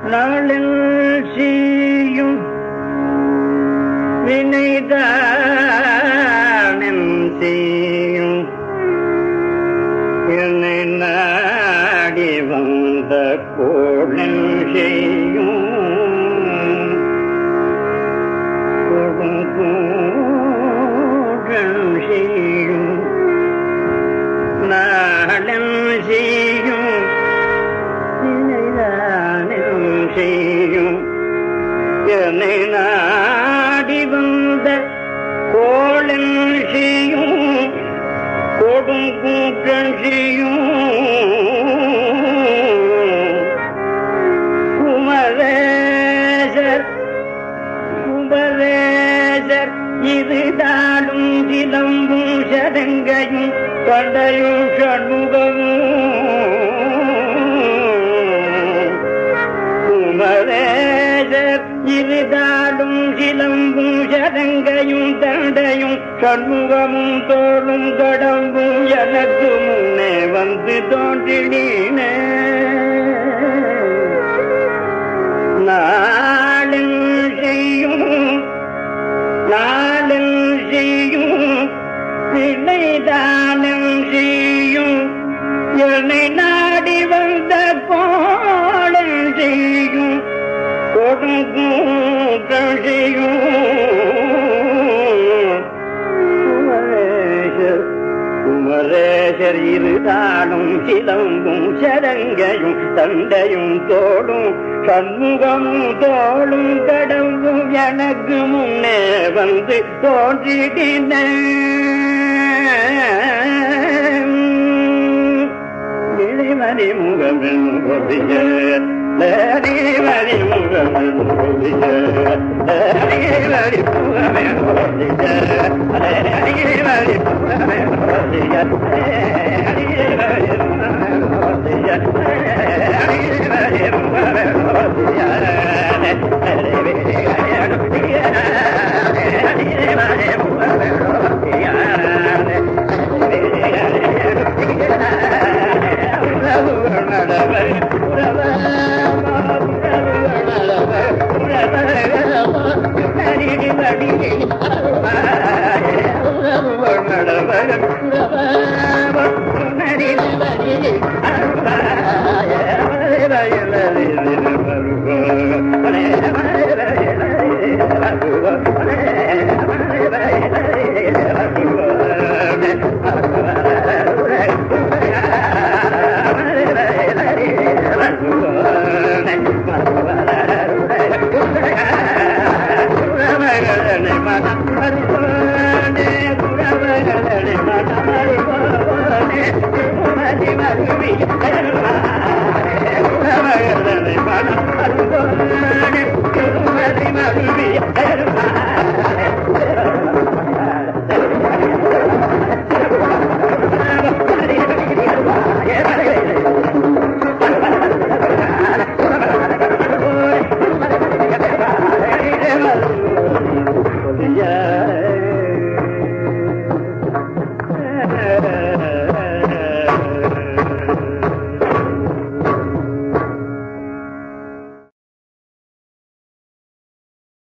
நாளில் செய்யும் வினைதானம் செய்யும் என்னை நாடி வந்த கோடன் செய்யும் கொடுங்கூடன் செய்யும் நாடன் செய்யும் நினைதானம் செய்யும் என்னை நாடி வந்த கோளன் செய்யும் கொடும் கூட்டன் செய்யும் குமரேசர் குமரேசர் இது தாடும் சிலம்பும் சதங்கையும் படையும் சண்முகமும் குமரேசர் இருதாடும் சிலம்பும் சதங்கையும் தண்டையும் சண்முகமும் தோளும் கடம்பும் எனக்கு முன்னே வந்து தோன்றினீன நாளில் செய்யும் நாளில் செய்யும் நிலைதானம் செய்யும் என்னை நாடி வந்த கோலம் செய்யும் கொடுங்கூட்டம் செய்யும் குமரேசர் குமரேசர் இருதானும் சிலம்பும் சரங்கையும் தண்டையும் தோளும் சண்முகமும் தோளும் கடம்பும் எனக்கு முன்னே வந்து தோன்றிடின இளைமதி முகமென் பொதிய லேரிமதி முகமென் பொதிய லேரிமதி முகமென் பொதிய லேரிமதி முகமென் பொதிய லேரிமதி முகமென் பொதிய லேரிமதி முகமென் பொதிய லேரிமதி முகமென் மருவி